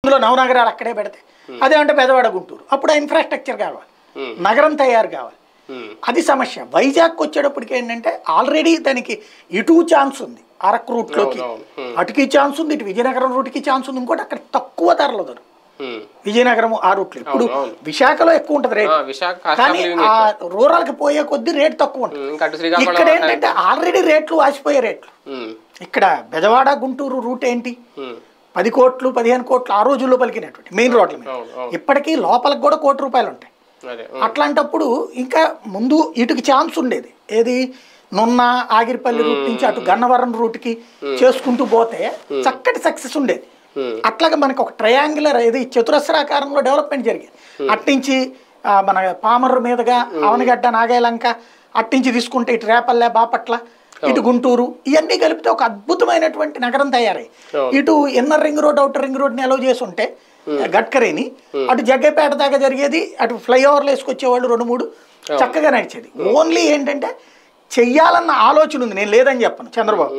ఇందులో నవనగరాలు అక్కడే పెడితే అదేమంటే పెదవాడ గుంటూరు అప్పుడు ఆ ఇన్ఫ్రాస్ట్రక్చర్ కావాలి Hmm. నగరం తయారు కావాలి ఉమ్, అది సమస్య వైజాగ్ వచ్చేటప్పటికి ఏంటంటే ఆల్రెడీ దానికి ఇటు ఛాన్స్ ఉంది అరకు రూట్లోకి అవును, అవును. అటుకి ఛాన్స్ ఉంది ఇటు విజయనగరం రూట్కి ఛాన్స్ ఉంది ఇంకోటి అక్కడ తక్కువ ధరలు దొరుకు ఉమ్. విజయనగరం ఆ రూట్లో ఇప్పుడు అవును, అవును. విశాఖలో ఎక్కువ ఉంటుంది ఆ, రేట్ విశాఖ కాస్ట్ కానీ ఆఫ్ లివింగ్ ఆ ఎక్కువ. రూరల్కి పోయే కొద్దీ రేట్ తక్కువ ఉంటుంది ఉమ్, ఇంకా అటు శ్రీకాకుళం ఇక్కడ ఏంటంటే ఆల్రెడీ రేట్లు వాసిపోయే రేట్లు ఉమ్, ఇక్కడ బెజవాడ గుంటూరు రూట్ ఏంటి ఉమ్, పది కోట్లు పదిహేను కోట్లు ఆ రోజుల్లో పలికినటువంటి మెయిన్ రోడ్ల మీద అవును అవును ఇప్పటికీ లోపలికి కూడా కోటి రూపాయలు ఉంటాయి అదే అట్లాంటప్పుడు ఇంకా ముందు ఇటుకి ఛాన్స్ ఉండేది ఏది నున్న ఆగిరిపల్లి రూట్ నుంచి అటు గన్నవరం రూట్కి చేసుకుంటూ పోతే చక్కటి సక్సెస్ ఉండేది ఉమ్, అట్లాగే మనకు ఒక ట్రయాంగులర్ ఇది చతురస్రాకారంలో డెవలప్మెంట్ జరిగింది అట్నుంచి ఆ, మన పామర్రు మీదుగా అవనగడ్డ నాగాయలంక అట్నుంచి తీసుకుంటే ఇటు రేపల్లె బాపట్ల ఇటు గుంటూరు ఇవన్నీ కలిపితే ఒక అద్భుతమైనటువంటి నగరం తయారై అవును. ఇటు inner ring road outer ring రోడ్ని అలౌ చేసి ఉంటే గడ్కరీని అటు జగ్గైపేట దాకా జరిగేది అటు ఫ్లైఓవర్లు వేసుకొచ్చేవాళ్ళు రెండు మూడు చక్కగా నడిచేది ఓన్లీ ఏంటంటే చెయ్యాలన్న ఆలోచన ఉంది నేను లేదని చెప్పను చంద్రబాబు